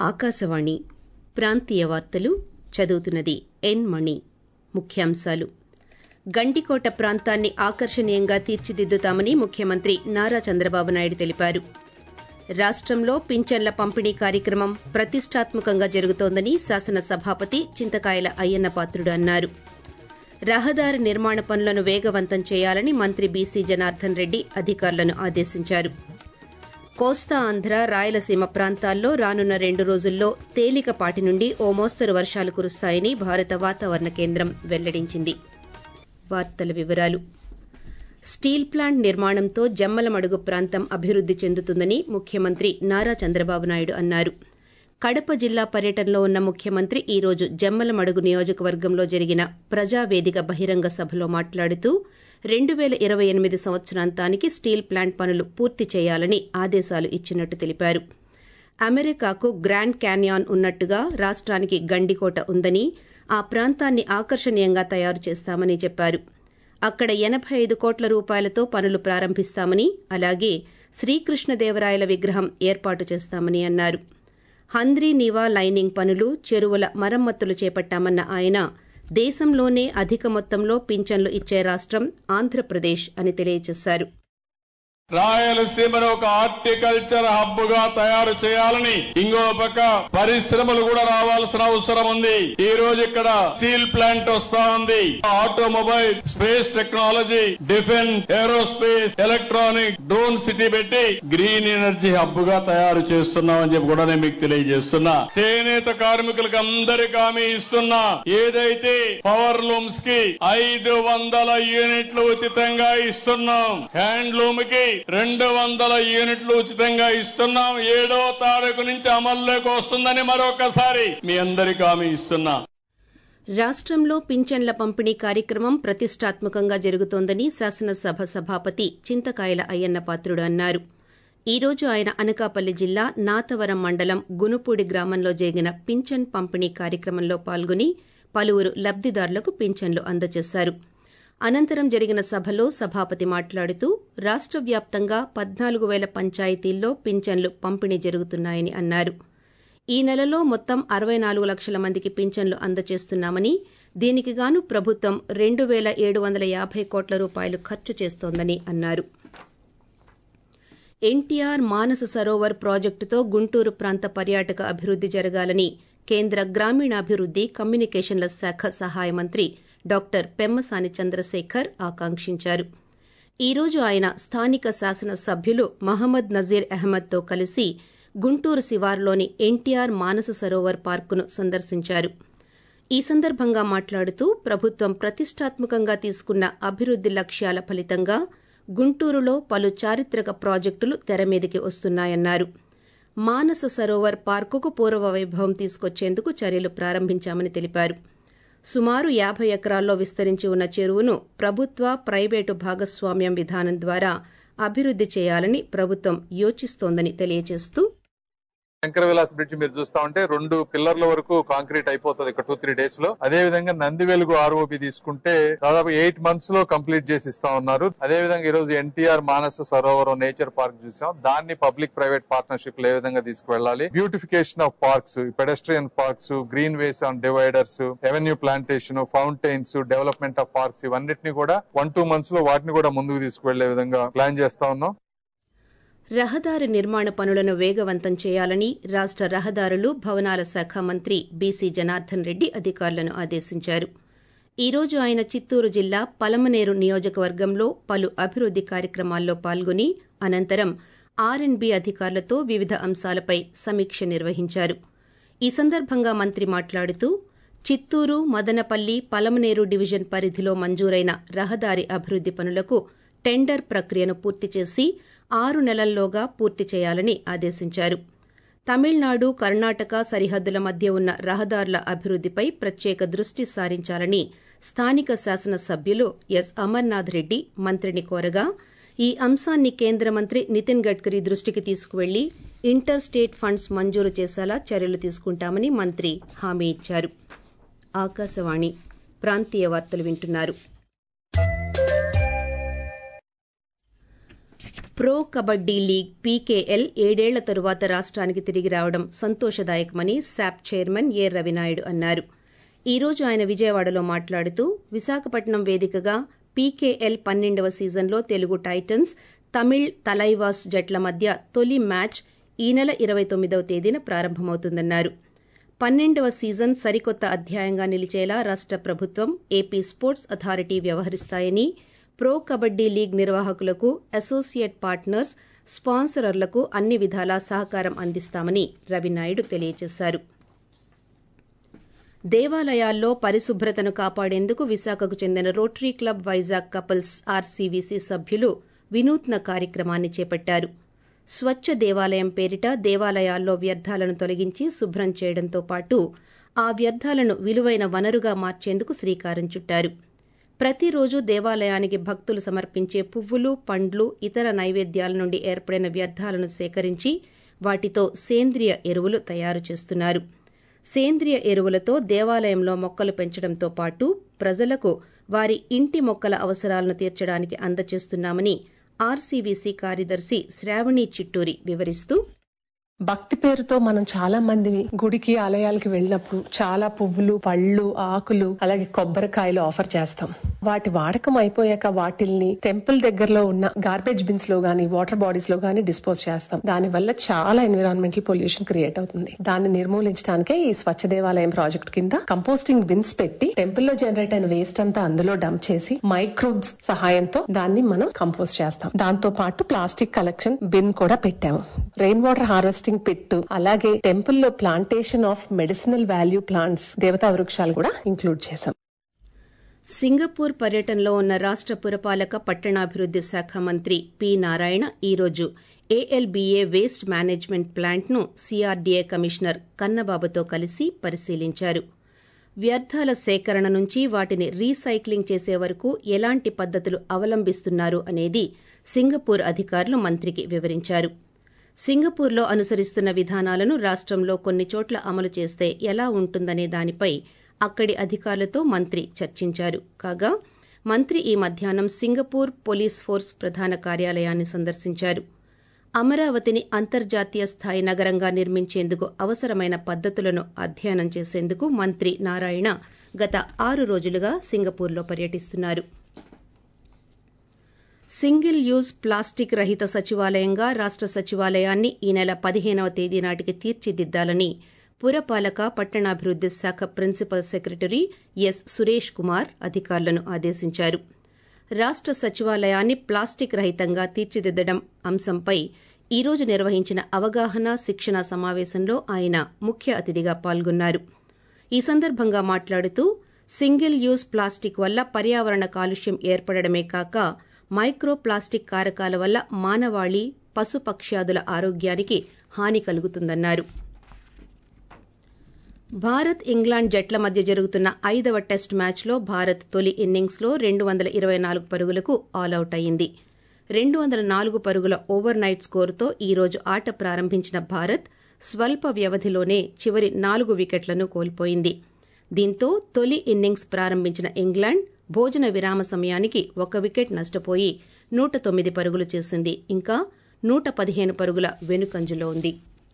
ఆకాశవాణి ప్రాంతీయ వార్తలు చదువుతున్నది ఎన్ మణి ముఖ్యాంశాలు గండికోట ప్రాంతాన్ని ఆకర్షణీయంగా తీర్చిదిద్దుతామని ముఖ్యమంత్రి నారా చంద్రబాబు నాయుడు తెలిపారు రాష్టంలో పింఛన్ల పంపిణీ కార్యక్రమం ప్రతిష్టాత్మకంగా జరుగుతోందని శాసన సభాపతి చింతకాయల అయ్యన్న పాత్రుడు అన్నారు రహదారి నిర్మాణ పనులను వేగవంతం చేయాలని మంత్రి బీసీ జనార్దన్ రెడ్డి అధికారులను ఆదేశించారు కోస్తా ఆంధ్ర రాయలసీమ ప్రాంతాల్లో రానున్న రెండు రోజుల్లో తేలికపాటి నుండి ఓ మోస్తరు వర్షాలు కురుస్తాయని భారత వాతావరణ కేంద్రం వెల్లడించింది వార్తల వివరాలు స్టీల్ ప్లాంట్ నిర్మాణంతో జమ్మలమడుగు ప్రాంతం అభివృద్ది చెందుతుందని ముఖ్యమంత్రి నారా చంద్రబాబు నాయుడు అన్నారు కడప జిల్లా పర్యటనలో ఉన్న ముఖ్యమంత్రి ఈ రోజు జమ్మలమడుగు నియోజకవర్గంలో జరిగిన ప్రజావేదిక బహిరంగ సభలో మాట్లాడుతూ రెండు పేల ఇరవై ఎనిమిది సంవత్సరాంతానికి స్టీల్ ప్లాంట్ పనులు పూర్తి చేయాలని ఆదేశాలు ఇచ్చినట్టు తెలిపారు అమెరికాకు గ్రాండ్ క్యాన్యాన్ ఉన్నట్టుగా రాష్ట్రానికి గండికోట ఉందని ఆ ప్రాంతాన్ని ఆకర్షణీయంగా తయారు చేస్తామని చెప్పారు అక్కడ ఎనబై ఐదు కోట్ల రూపాయలతో పనులు ప్రారంభిస్తామని అలాగే శ్రీకృష్ణదేవరాయల విగ్రహం ఏర్పాటు చేస్తామని అన్నారు హంద్రీ నివా లైనింగ్ పనులు చెరువుల మరమ్మతులు చేపట్టామన్న ఆయన దేశంలోనే అధిక మొత్తంలో పింఛన్లు ఇచ్చే రాష్టం ఆంధ్రప్రదేశ్ అని తెలియజేశారు రాయలసీమను ఒక హార్టికల్చర్ హబ్ గా తయారు చేయాలని ఇంకో పక్క పరిశ్రమలు కూడా రావాల్సిన అవసరం ఉంది ఈ రోజు ఇక్కడ స్టీల్ ప్లాంట్ వస్తా ఉంది automobile space technology defence aerospace electronic drone city పెట్టి గ్రీన్ ఎనర్జీ హబ్ గా తయారు చేస్తున్నామని చెప్పి కూడా నేను మీకు తెలియజేస్తున్నా చేనేత కార్మికులకు అందరికి హామీ ఇస్తున్నా ఏదైతే పవర్ లూమ్స్ కి ఐదు వందల యూనిట్లు ఉచితంగా ఇస్తున్నాం హ్యాండ్లూమ్ కి రెండు వందల యూనిట్లు ఉచితంగా ఇస్తున్నాం ఏడో తారీఖు నుంచి అమల్లోకి వస్తుందని మరొకసారి మీ అందరికి హామీ ఇస్తున్నా రాష్టంలో పింఛన్ల పంపిణీ కార్యక్రమం ప్రతిష్టాత్మకంగా జరుగుతోందని శాసనసభ సభాపతి చింతకాయల అయ్యన్న పాత్రుడు అన్నారు ఈ రోజు ఆయన అనకాపల్లి జిల్లా నాతవరం మండలం గునుపూడి గ్రామంలో జరిగిన పింఛన్ పంపిణీ కార్యక్రమంలో పాల్గొని పలువురు లబ్దిదారులకు పింఛన్లు అందజేశారు అనంతరం జరిగిన సభలో సభాపతి మాట్లాడుతూ రాష్ట వ్యాప్తంగా పద్నాలుగు పేల పంచాయతీల్లో పింఛన్లు పంపిణీ జరుగుతున్నాయని అన్నారు ఈ నెలలో మొత్తం అరవై నాలుగు లక్షల మందికి పింఛన్లు అందజేస్తున్నామని దీనికి గాను ప్రభుత్వం రెండు పేల ఏడు వందల యాభై కోట్ల రూపాయలు ఖర్చు చేస్తోందని అన్నారు ఎన్టీఆర్ మానస సరోవర్ ప్రాజెక్టుతో గుంటూరు ప్రాంత పర్యాటక అభివృద్ది జరగాలని కేంద్ర గ్రామీణాభివృద్ది కమ్యూనికేషన్ల శాఖ సహాయ మంత్రి డాక్టర్ పెమ్మసాని చంద్రశేఖర్ ఆకాంక్షించారు ఈ రోజు ఆయన స్థానిక శాసన సభ్యులు మహమ్మద్ నజీర్ అహ్మద్తో కలిసి గుంటూరు శివారులోని ఎన్టీఆర్ మానస సరోవర్ పార్కును సందర్శించారు ఈ సందర్భంగా మాట్లాడుతూ ప్రభుత్వం ప్రతిష్టాత్మకంగా తీసుకున్న అభివృద్ది లక్ష్యాల ఫలితంగా గుంటూరులో పలు చారిత్రక ప్రాజెక్టులు తెరమీదికి వస్తున్నాయన్నారు మానస సరోవర్ పార్కుకు పూర్వ వైభవం తీసుకొచ్చేందుకు చర్యలు ప్రారంభించామని తెలిపారు సుమారు యాభై ఎకరాల్లో విస్తరించి ఉన్న చెరువును ప్రభుత్వ ప్రైవేటు భాగస్వామ్యం విధానం ద్వారా అభివృద్ది చేయాలని ప్రభుత్వం యోచిస్తోందని తెలియజేస్తూ శంకర విలాస్ బ్రిడ్జ్ మీరు చూస్తా ఉంటే రెండు పిల్లర్ల వరకు కాంక్రీట్ అయిపోతుంది ఒక టూ త్రీ డేస్ లో అదే విధంగా నంది వెలుగు ఆర్ఓబి తీసుకుంటే దాదాపు ఎయిట్ మంత్స్ లో కంప్లీట్ చేసి ఇస్తా ఉన్నారు అదే విధంగా ఈ రోజు NTR Manasa Sarovaram nature park చూసాం దాన్ని పబ్లిక్ ప్రైవేట్ పార్ట్నర్షిప్ లో ఏ విధంగా తీసుకువెళ్ళాలి beautification of parks pedestrian parks green ways on dividers revenue plantation fountains development of parks ఇవన్నిటిని కూడా వన్ టూ మంత్స్ లో వాటిని కూడా ముందుకు తీసుకువెళ్లే విధంగా ప్లాన్ చేస్తా ఉన్నాం రహదారి నిర్మాణ పనులను వేగవంతం చేయాలని రాష్ట రహదారులు భవనాల శాఖ మంత్రి బీసీ జనార్దన్ రెడ్డి అధికారులను ఆదేశించారు ఈ రోజు ఆయన చిత్తూరు జిల్లా పలమనేరు నియోజకవర్గంలో పలు అభివృద్ది కార్యక్రమాల్లో పాల్గొని అనంతరం ఆర్ఎండ్బీ అధికారులతో వివిధ అంశాలపై సమీక్ష నిర్వహించారు ఈ సందర్భంగా మంత్రి మాట్లాడుతూ చిత్తూరు మదనపల్లి పలమనేరు డివిజన్ పరిధిలో మంజూరైన రహదారి అభివృద్ది పనులకు టెండర్ ప్రక్రియను పూర్తి చేసి ఆరు నెలల్లోగా పూర్తి చేయాలని ఆదేశించారు తమిళనాడు కర్ణాటక సరిహద్దుల మధ్య ఉన్న రహదారుల అభివృద్దిపై ప్రత్యేక దృష్టి సారించాలని స్థానిక శాసనసభ్యులు ఎస్ అమర్నాథ్ రెడ్డి మంత్రిని కోరగా ఈ అంశాన్ని కేంద్ర మంత్రి నితిన్ గడ్కరీ దృష్టికి తీసుకువెళ్లి ఇంటర్ స్టేట్ ఫండ్స్ మంజూరు చేసేలా చర్యలు తీసుకుంటామని మంత్రి హామీ ఇచ్చారు ఆకాశవాణి ప్రాంతీయ వార్తలు వింటున్నారు ప్రో కబడ్డీ లీగ్ పీకేఎల్ ఏడేళ్ల తరువాత రాష్ట్రానికి తిరిగి రావడం సంతోషదాయకమని శాప్ చైర్మన్ ఏ రవినాయుడు అన్నారు ఈ రోజు ఆయన విజయవాడలో మాట్లాడుతూ విశాఖపట్నం వేదికగా పీకేఎల్ పన్నెండవ సీజన్లో తెలుగు టైటన్స్ తమిళ్ తలైవాస్ జట్ల మధ్య తొలి మ్యాచ్ ఈ నెల ఇరవై తొమ్మిదవ తేదీన ప్రారంభమవుతుందన్నారు పన్నెండవ సీజన్ సరికొత్త అధ్యాయంగా నిలిచేలా రాష్ట ప్రభుత్వం ఏపీ స్పోర్ట్స్ అథారిటీ వ్యవహరిస్తాయని ప్రో కబడ్డీ లీగ్ నిర్వాహకులకు అసోసియేట్ పార్ట్నర్స్ స్పాన్సరర్లకు అన్ని విధాలా సహకారం అందిస్తామని రవినాయుడు తెలియజేశారు దేవాలయాల్లో పరిశుభ్రతను కాపాడేందుకు విశాఖకు చెందిన rotary club Vizag couples RCVC సభ్యులు వినూత్న కార్యక్రమాన్ని చేపట్టారు స్వచ్ఛ దేవాలయం పేరిట దేవాలయాల్లో వ్యర్థాలను తొలగించి శుభ్రం చేయడంతో పాటు ఆ వ్యర్థాలను విలువైన వనరుగా మార్చేందుకు శ్రీకారం చుట్టారు ప్రతిరోజు దేవాలయానికి భక్తులు సమర్పించే పువ్వులు పండ్లు ఇతర నైవేద్యాల నుండి ఏర్పడిన వ్యర్థాలను సేకరించి వాటితో సేంద్రియ ఎరువులు తయారు చేస్తున్నారు సేంద్రియ ఎరువులతో దేవాలయంలో మొక్కలు పెంచడంతో పాటు ప్రజలకు వారి ఇంటి మొక్కల అవసరాలను తీర్చడానికి అందజేస్తున్నామని ఆర్సీవీసీ కార్యదర్శి శ్రావణి చిట్టూరి వివరిస్తూ భక్తి పేరుతో మనం చాలా మంది గుడికి ఆలయాలకి వెళ్ళినప్పుడు చాలా పువ్వులు పళ్ళు ఆకులు అలాగే కొబ్బరికాయలు ఆఫర్ చేస్తాం వాటి వాడకం అయిపోయాక వాటిల్ని టెంపుల్ దగ్గరలో ఉన్న గార్బేజ్ బిన్స్ లో గానీ వాటర్ బాడీస్ లో గానీ డిస్పోజ్ చేస్తాం దాని వల్ల చాలా ఎన్విరాన్మెంటల్ పొల్యూషన్ క్రియేట్ అవుతుంది దాన్ని నిర్మూలించడానికే ఈ స్వచ్ఛ దేవాలయం ప్రాజెక్ట్ కింద కంపోస్టింగ్ బిన్స్ పెట్టి టెంపుల్ లో జనరేట్ అయిన వేస్ట్ అంతా అందులో డంప్ చేసి మైక్రోబ్స్ సహాయంతో దాన్ని మనం కంపోస్ట్ చేస్తాం దాంతో పాటు ప్లాస్టిక్ కలెక్షన్ బిన్ కూడా పెట్టాము రెయిన్ వాటర్ హార్వెస్టింగ్ పెట్టు అలాగే టెంపుల్ లో plantation of medicinal value plants దేవతా వృక్షాలు కూడా ఇంక్లూడ్ చేశాం సింగపూర్ పర్యటనలో ఉన్న రాష్ట పురపాలక పట్టణాభివృద్ది శాఖ మంత్రి పి నారాయణ ఈరోజు ఏఎల్బీఏ వేస్ట్ మేనేజ్మెంట్ ప్లాంట్ను సీఆర్డీఏ కమిషనర్ కన్నబాబుతో కలిసి పరిశీలించారు వ్యర్థాల సేకరణ నుంచి వాటిని రీసైక్లింగ్ చేసే వరకు ఎలాంటి పద్దతులు అవలంబిస్తున్నారు అనేది సింగపూర్ అధికారులు మంత్రికి వివరించారు సింగపూర్లో అనుసరిస్తున్న విధానాలను రాష్టంలో కొన్ని చోట్ల అమలు చేస్తే ఎలా ఉంటుందనే దానిపై అక్కడి అధికారులతో మంత్రి చర్చించారు కాగా మంత్రి ఈ మధ్యాహ్నం సింగపూర్ పోలీస్ ఫోర్స్ ప్రధాన కార్యాలయాన్ని సందర్శించారు అమరావతిని అంతర్జాతీయ స్థాయి నగరంగా నిర్మించేందుకు అవసరమైన పద్దతులను అధ్యయనం చేసేందుకు మంత్రి నారాయణ గత ఆరు రోజులుగా సింగపూర్లో పర్యటిస్తున్నారు సింగిల్ యూజ్ ప్లాస్టిక్ రహిత సచివాలయంగా రాష్ట సచివాలయాన్ని ఈ నెల పదిహేనవ తేదీ నాటికి తీర్చిదిద్దాలని పురపాలక పట్టణాభివృద్ది శాఖ principal secretary S Suresh Kumar అధికారులను ఆదేశించారు రాష్ట సచివాలయాన్ని ప్లాస్టిక్ రహితంగా తీర్చిదిద్దడం అంశంపై ఈ రోజు నిర్వహించిన అవగాహన శిక్షణ సమావేశంలో ఆయన ముఖ్య అతిథిగా పాల్గొన్నారు ఈ సందర్భంగా మాట్లాడుతూ సింగిల్ యూజ్ ప్లాస్టిక్ వల్ల పర్యావరణ కాలుష్యం ఏర్పడమే కాక మైక్రో ప్లాస్టిక్ కారకాల వల్ల మానవాళి పశుపక్ష్యాదుల ఆరోగ్యానికి హాని కలుగుతుందన్నారు భారత్ ఇంగ్లాండ్ జట్ల మధ్య జరుగుతున్న ఐదవ టెస్ట్ మ్యాచ్లో భారత్ తొలి ఇన్నింగ్స్లో రెండు వందల ఇరవై నాలుగు పరుగులకు ఆలౌట్ అయింది రెండు వందల నాలుగు పరుగుల ఓవర్ నైట్ స్కోరుతో ఈ రోజు ఆట ప్రారంభించిన భారత్ స్వల్ప వ్యవధిలోనే చివరి నాలుగు వికెట్లను కోల్పోయింది దీంతో తొలి ఇన్నింగ్స్ ప్రారంభించిన ఇంగ్లాండ్ భోజన విరామ సమయానికి ఒక వికెట్ నష్టపోయి నూట తొమ్మిది పరుగులు చేసింది ఇంకా నూట పదిహేను పరుగుల వెనుకంజలో ఉంది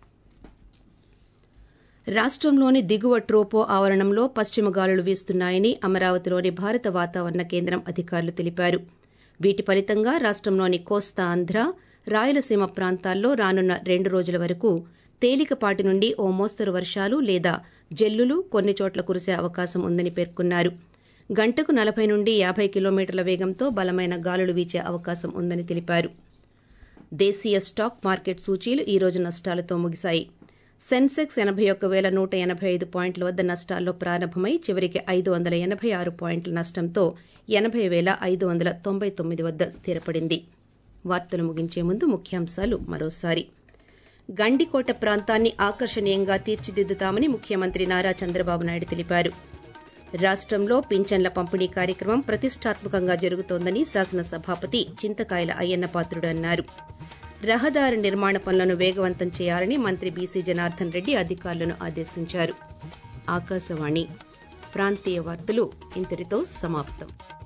రాష్టంలోని దిగువ ట్రోపో ఆవరణంలో పశ్చిమ గాలులు వీస్తున్నాయని అమరావతిలోని భారత వాతావరణ కేంద్రం అధికారులు తెలిపారు వీటి ఫలితంగా రాష్టంలోని కోస్తా ఆంధ్ర రాయలసీమ ప్రాంతాల్లో రానున్న రెండు రోజుల వరకు తేలికపాటి నుండి ఓ మోస్తరు వర్షాలు లేదా జల్లులు కొన్ని చోట్ల కురిసే అవకాశం ఉందని పేర్కొన్నారు గంటకు నలభై నుండి యాభై కిలోమీటర్ల వేగంతో బలమైన గాలులు వీచే అవకాశం ఉందని తెలిపారు దేశీయ స్టాక్ మార్కెట్ సూచీలు ఈ రోజు నష్టాలతో ముగిశాయి సెన్సెక్స్ ఎనభై ఒక్క వేల నూట ఎనభై ఐదు పాయింట్ల వద్ద నష్టాల్లో ప్రారంభమై చివరికి ఐదు వందల ఎనభై ఆరు పాయింట్ల నష్టంతో ఎనభై వేల ఐదు వందల తొంభై తొమ్మిది వద్ద స్థిరపడింది వార్తలు ముగించే ముందు ముఖ్యాంశాలు మరోసారి గండికోట ప్రాంతాన్ని ఆకర్షణీయంగా తీర్చిదిద్దుతామని ముఖ్యమంత్రి నారా చంద్రబాబు నాయుడు తెలిపారు రాష్టంలో పింఛన్ల పంపిణీ కార్యక్రమం ప్రతిష్టాత్మకంగా జరుగుతోందని శాసనసభాపతి చింతకాయల అయ్యన్న పాత్రుడు అన్నారు రహదారి నిర్మాణ పనులను వేగవంతం చేయాలని మంత్రి బీసీ జనార్దన్ రెడ్డి అధికారులను ఆదేశించారు ఆకాశవాణి ప్రాంతీయ వార్తలు ఇంతటితో సమాప్తం